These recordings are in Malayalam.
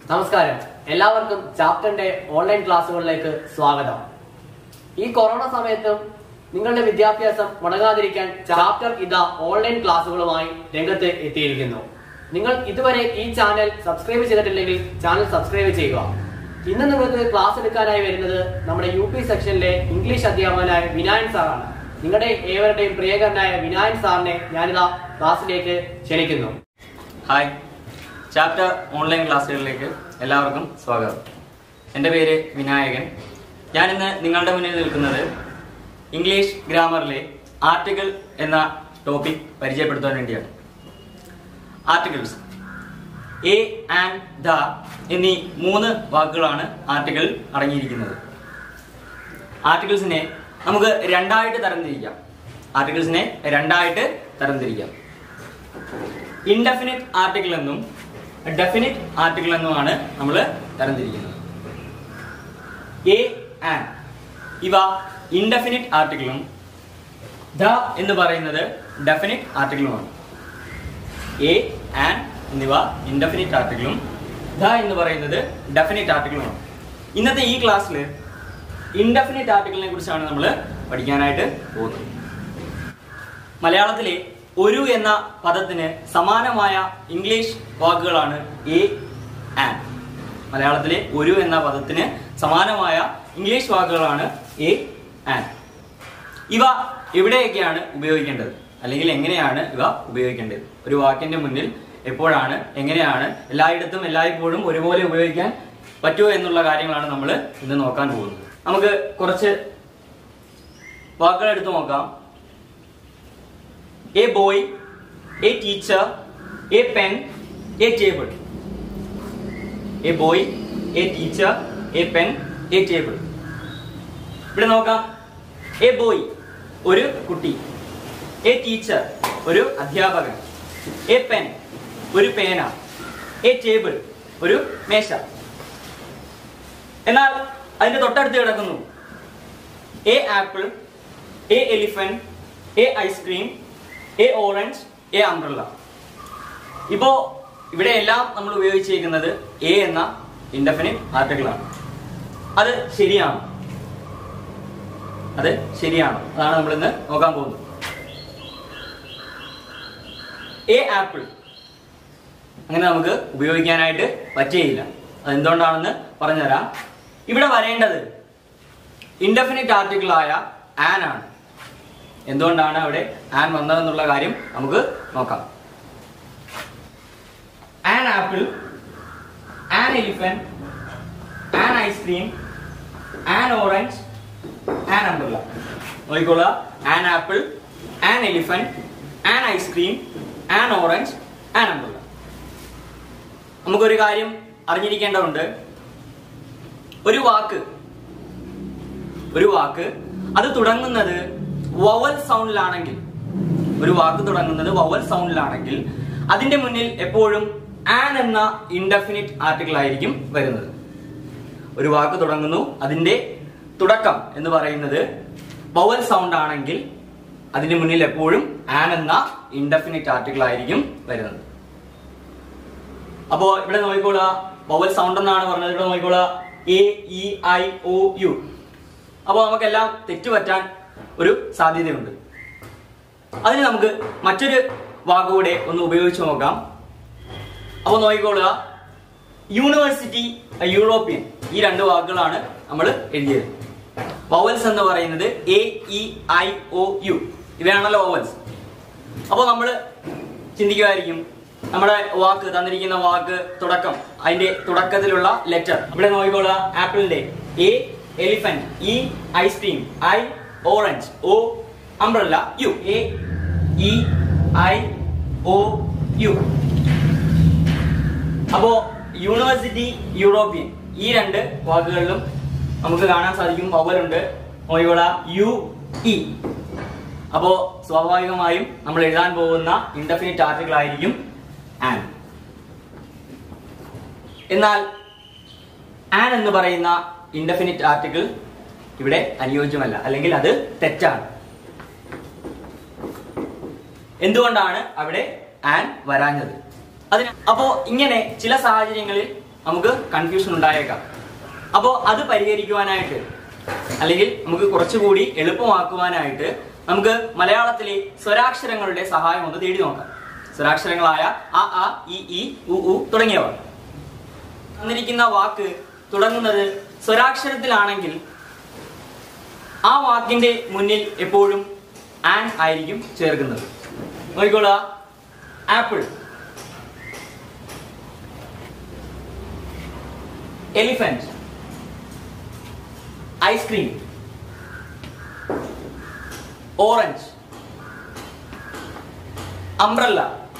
നമസ്കാരം എല്ലാവർക്കും ചാപ്റ്ററിന്റെ ഓൺലൈൻ ക്ലാസ്സുകളിലേക്ക് സ്വാഗതം ഈ കൊറോണ സമയത്തും നിങ്ങളുടെ വിദ്യാഭ്യാസം മുടങ്ങാതിരിക്കാൻ ചാപ്റ്റർ ഇതാ ഓൺലൈൻ ക്ലാസ്സുകളുമായി രംഗത്ത് എത്തിയിരിക്കുന്നു നിങ്ങൾ ഇതുവരെ ഈ ചാനൽ സബ്സ്ക്രൈബ് ചെയ്തിട്ടില്ലെങ്കിൽ ചാനൽ സബ്സ്ക്രൈബ് ചെയ്യുക ഇന്ന് നിങ്ങൾക്ക് ക്ലാസ് എടുക്കാനായി വരുന്നത് നമ്മുടെ യു പി സെക്ഷനിലെ ഇംഗ്ലീഷ് അധ്യാപകനായ വിനായൻ സാറാണ് നിങ്ങളുടെ ഏവരുടെയും പ്രിയകരനായ വിനായൻ സാറിനെ ഞാനിതാ ക്ലാസ്സിലേക്ക് ക്ഷണിക്കുന്നു ഹായ് ചാപ്റ്റർ ഓൺലൈൻ ക്ലാസ്സുകളിലേക്ക് എല്ലാവർക്കും സ്വാഗതം എൻ്റെ പേര് വിനായകൻ ഞാനിന്ന് നിങ്ങളുടെ മുന്നിൽ നിൽക്കുന്നത് ഇംഗ്ലീഷ് ഗ്രാമറിലെ ആർട്ടിക്കിൾ എന്ന ടോപ്പിക് പരിചയപ്പെടുത്താൻ വേണ്ടിയാണ് ആർട്ടിക്കിൾസ് എ ആൻഡ് ദ എന്നീ മൂന്ന് വാക്കുകളാണ് ആർട്ടിക്കിൾ അടങ്ങിയിരിക്കുന്നത് ആർട്ടിക്കിൾസിനെ നമുക്ക് രണ്ടായിട്ട് തരംതിരിക്കാം ആർട്ടിക്കിൾസിനെ രണ്ടായിട്ട് തരംതിരിക്കാം ഇൻഡെഫിനിറ്റ് ആർട്ടിക്കിൾ എന്നും ഡെഫിനിറ്റ് ആർട്ടിക്കിൾ എന്നുമാണ് നമ്മൾ തരംതിരിക്കുന്നത് എ ആൻഡ് ഇവ ഇൻഡെഫിനിറ്റ് ആർട്ടിക്കിളും ദ എന്ന് പറയുന്നത് ഡെഫിനിറ്റ് ആർട്ടിക്കിളുമാണ് എ ആൻഡ് എന്നിവ ഇൻഡെഫിനിറ്റ് ആർട്ടിക്കിളും ദ എന്ന് പറയുന്നത് ഡെഫിനിറ്റ് ആർട്ടിക്കിളുമാണ് ഇന്നത്തെ ഈ ക്ലാസ്സിൽ ഇൻഡെഫിനിറ്റ് ആർട്ടിക്കിളിനെ കുറിച്ചാണ് നമ്മൾ പഠിക്കാനായിട്ട് പോകുന്നത് മലയാളത്തിലെ ഒരു എന്ന പദത്തിന് സമാനമായ ഇംഗ്ലീഷ് വാക്കുകളാണ് എ ആൻഡ് മലയാളത്തിലെ ഒരു എന്ന പദത്തിന് സമാനമായ ഇംഗ്ലീഷ് വാക്കുകളാണ് എ ആൻഡ് ഇവ എവിടെയൊക്കെയാണ് ഉപയോഗിക്കേണ്ടത് അല്ലെങ്കിൽ എങ്ങനെയാണ് ഇവ ഉപയോഗിക്കേണ്ടത് ഒരു വാക്കിന്റെ മുന്നിൽ എപ്പോഴാണ് എങ്ങനെയാണ് എല്ലായിടത്തും എല്ലായ്പ്പോഴും ഒരുപോലെ ഉപയോഗിക്കാൻ പറ്റുമോ എന്നുള്ള കാര്യങ്ങളാണ് നമ്മൾ ഇന്ന് നോക്കാൻ പോകുന്നത് നമുക്ക് കുറച്ച് വാക്കുകൾ എടുത്തു നോക്കാം a boy, a teacher, a pen, a table. A boy, a teacher, a pen, a table. ഇവിടെ നോക്കാം എ ബോയ് ഒരു കുട്ടി എ ടീച്ചർ ഒരു അധ്യാപകൻ എ പെൻ ഒരു പേന എ ടേബിൾ ഒരു മേശ എന്നാൽ അതിന്റെ തൊട്ടടുത്ത് കിടക്കുന്നു a apple a elephant a ice cream a orange a umbrella ഇപ്പോ ഇവിടെ എല്ലാം നമ്മൾ ഉപയോഗിച്ചിരിക്കുന്നത് എ എന്ന ഇൻഡെഫിനിറ്റ് ആർട്ടിക്കിൾ ആണ് അത് ശരിയാണ് അത് ശരിയാണ് അതാണ് നമ്മൾ ഇന്ന് നോക്കാൻ പോകുന്നത് എ ആപ്പിൾ അങ്ങനെ നമുക്ക് ഉപയോഗിക്കാനായിട്ട് പറ്റുകയില്ല അതെന്തുകൊണ്ടാണെന്ന് പറഞ്ഞുതരാം ഇവിടെ വരേണ്ടത് ഇൻഡെഫിനിറ്റ് ആർട്ടിക്കിൾ ആയ ആൻ ആണ് എന്തുകൊണ്ടാണ് അവിടെ ആൻ വന്നതെന്നുള്ള കാര്യം നമുക്ക് നോക്കാം an apple an elephant an ice cream an orange an umbrella നോക്കിക്കോളുക an apple an elephant an ice cream an orange an umbrella നമുക്കൊരു കാര്യം അറിഞ്ഞിരിക്കേണ്ടതുണ്ട് ഒരു വാക്ക് ഒരു വാക്ക് അത് തുടങ്ങുന്നത് വവൽ സൗണ്ടിലാണെങ്കിൽ ഒരു വാക്ക് തുടങ്ങുന്നത് വവൽ സൗണ്ടിലാണെങ്കിൽ അതിന്റെ മുന്നിൽ എപ്പോഴും ആൻ എന്ന ഇൻഡെഫിനിറ്റ് ആർട്ടിക്കിൾ ആയിരിക്കും വരുന്നത് ഒരു വാക്ക് തുടങ്ങുന്നു അതിന്റെ തുടക്കം എന്ന് പറയുന്നത് വവൽ സൗണ്ട് ആണെങ്കിൽ അതിന്റെ മുന്നിൽ എപ്പോഴും ആൻ എന്ന ഇൻഡെഫിനിറ്റ് ആർട്ടിക്കിൾ ആയിരിക്കും വരുന്നത് അപ്പോ ഇവിടെ നോക്കിക്കോളുക വവൽ സൗണ്ട് എന്നാണ് പറഞ്ഞത് ഇവിടെ നോക്കിക്കോളുക A E I O U അപ്പോൾ നമുക്കെല്ലാം തെറ്റുപറ്റാൻ ഒരു സാധ്യതയുണ്ട് അതിന് നമുക്ക് മറ്റൊരു വാക്കുകൂടെ ഒന്ന് ഉപയോഗിച്ച് നോക്കാം അപ്പോൾ നോക്കിക്കോളുക യൂണിവേഴ്സിറ്റി യൂറോപ്യൻ ഈ രണ്ട് വാക്കുകളാണ് നമ്മൾ എഴുതിയത് വവൽസ് എന്ന് പറയുന്നത് A E I O U ഇവയാണല്ലോ വവൽസ് അപ്പോൾ നമ്മൾ ചിന്തിക്കുമായിരിക്കും നമ്മുടെ വാക്ക് തന്നിരിക്കുന്ന വാക്ക് തുടക്കം അതിന്റെ തുടക്കത്തിലുള്ള ലെറ്റർ ഇവിടെ നോക്കിക്കോളുക ആപ്പിളിന്റെ A elephant E ice cream I orange O umbrella U A E I O U അപ്പോ യൂണിവേഴ്സിറ്റി യൂറോപ്യൻ ഈ രണ്ട് വാക്കുകളിലും നമുക്ക് കാണാൻ സാധിക്കും വവലുണ്ട് നോക്കിക്കോള യു ഇ അപ്പോ സ്വാഭാവികമായും നമ്മൾ എഴുതാൻ പോകുന്ന ഇൻഡെഫിനിറ്റ് ആർട്ടിക്കിൾ ആയിരിക്കും ആൻ എന്നാൽ ആൻ എന്ന് പറയുന്ന ഇൻഡെഫിനിറ്റ് ആർട്ടിക്കിൾ ഇവിടെ അനുയോജ്യമല്ല അല്ലെങ്കിൽ അത് തെറ്റാണ് എന്തുകൊണ്ടാണ് അവിടെ ആൻ വരാഞ്ഞത് അതിന് അപ്പോ ഇങ്ങനെ ചില സാഹചര്യങ്ങളിൽ നമുക്ക് കൺഫ്യൂഷൻ ഉണ്ടായേക്കാം അപ്പോൾ അത് പരിഹരിക്കുവാനായിട്ട് അല്ലെങ്കിൽ നമുക്ക് കുറച്ചുകൂടി എളുപ്പമാക്കുവാനായിട്ട് നമുക്ക് മലയാളത്തിലെ സ്വരാക്ഷരങ്ങളുടെ സഹായം ഒന്ന് തേടി നോക്കാം സ്വരാക്ഷരങ്ങളായ അ ആ ഇ ഈ ഉ ഉ തുടങ്ങിയവ തന്നിരിക്കുന്ന വാക്ക് തുടങ്ങുന്നത് സ്വരാക്ഷരത്തിലാണെങ്കിൽ ആ വാക്കിന്റെ മുന്നിൽ എപ്പോഴും ആൻ ആയിരിക്കും ചേർക്കുന്നത് നോക്കിക്കോളുക apple elephant ice cream orange umbrella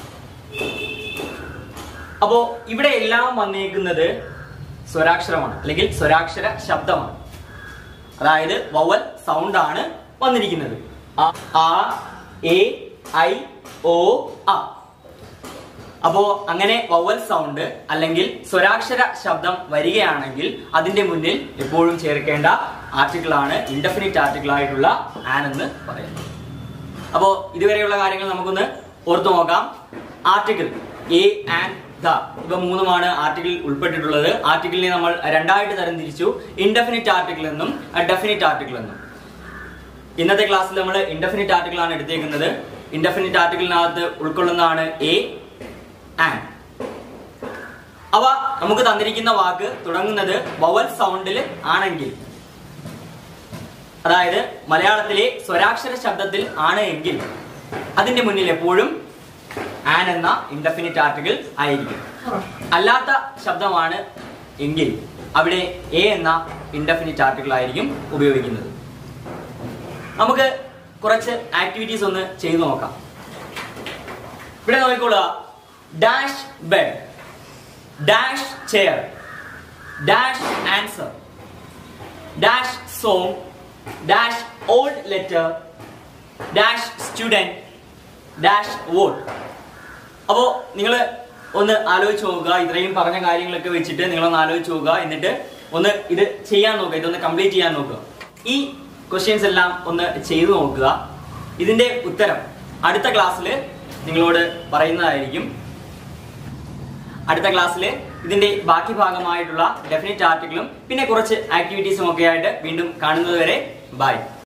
അപ്പോ ഇവിടെ എല്ലാം വന്നേക്കുന്നത് സ്വരാക്ഷരമാണ് അല്ലെങ്കിൽ സ്വരാക്ഷര ശബ്ദമാണ് അതായത് വവൽ സൗണ്ട് ആണ് വന്നിരിക്കുന്നത് അ, ആ എ ഐ ഓ അ അപ്പോ അങ്ങനെ വവൽ സൗണ്ട് അല്ലെങ്കിൽ സ്വരാക്ഷര ശബ്ദം വരികയാണെങ്കിൽ അതിന്റെ മുന്നിൽ എപ്പോഴും ചേർക്കേണ്ട ആർട്ടിക്കിൾ ആണ് ഇൻഡെഫിനിറ്റ് ആർട്ടിക്കിൾ ആയിട്ടുള്ള ആൻ എന്ന് പറയുന്നത് അപ്പോ ഇതുവരെയുള്ള കാര്യങ്ങൾ നമുക്കൊന്ന് ഓർത്തു നോക്കാം ആർട്ടിക്കിൾ എ ആൻഡ് ദ ഇവ മൂന്നുമാണ് ആർട്ടിക്കിൾ ഉൾപ്പെട്ടിട്ടുള്ളത് ആർട്ടിക്കിളിനെ നമ്മൾ രണ്ടായിട്ട് തരംതിരിച്ചു ഇൻഡെഫിനിറ്റ് ആർട്ടിക്കിൾ എന്നും ഡെഫിനിറ്റ് ആർട്ടിക്കിൾ എന്നും ഇന്നത്തെ ക്ലാസ്സിൽ നമ്മൾ ഇൻഡെഫിനിറ്റ് ആർട്ടിക്കിൾ ആണ് എടുത്തേക്കുന്നത് ഇൻഡെഫിനിറ്റ് ആർട്ടിക്കിളിനകത്ത് ഉൾക്കൊള്ളുന്നതാണ് എ ആൻഡ് അവ നമുക്ക് തന്നിരിക്കുന്ന വാക്ക് തുടങ്ങുന്നത് വവൽ സൗണ്ടിൽ ആണെങ്കിൽ അതായത് മലയാളത്തിലെ സ്വരാക്ഷര ശബ്ദത്തിൽ ആണ് എങ്കിൽ അതിന്റെ മുന്നിൽ എപ്പോഴും ആൻ എന്ന ഇൻഡെഫിനിറ്റ് ആർട്ടിക്കിൾ ആയിരിക്കും അല്ലാത്ത ശബ്ദമാണ് എങ്കിൽ അവിടെ എ എന്ന ഇൻഡെഫിനിറ്റ് ആർട്ടിക്കിൾ ആയിരിക്കും ഉപയോഗിക്കുന്നത് നമുക്ക് കുറച്ച് ആക്ടിവിറ്റീസ് ഒന്ന് ചെയ്തു നോക്കാം ഇവിടെ നോക്കിക്കോളുക dash bed dash chair dash answer dash song dash old letter dash student dash vote അപ്പോൾ നിങ്ങൾ ഒന്ന് ആലോചിച്ച് നോക്കുക ഇത്രയും പറഞ്ഞ കാര്യങ്ങളൊക്കെ വെച്ചിട്ട് നിങ്ങളൊന്ന് ആലോചിച്ച് നോക്കുക എന്നിട്ട് ഒന്ന് ഇത് ചെയ്യാൻ നോക്കുക ഇതൊന്ന് കംപ്ലീറ്റ് ചെയ്യാൻ നോക്കുക ഈ ക്വസ്റ്റ്യൻസ് എല്ലാം ഒന്ന് ചെയ്തു നോക്കുക ഇതിന്റെ ഉത്തരം അടുത്ത ക്ലാസ്സിൽ നിങ്ങളോട് പറയുന്നതായിരിക്കും അടുത്ത ക്ലാസ്സിൽ ഇതിന്റെ ബാക്കി ഭാഗമായിട്ടുള്ള ഡെഫിനിറ്റ് ആർട്ടിക്കിളും പിന്നെ കുറച്ച് ആക്ടിവിറ്റീസും ഒക്കെ ആയിട്ട് വീണ്ടും കാണുന്നത് വരെ ബൈ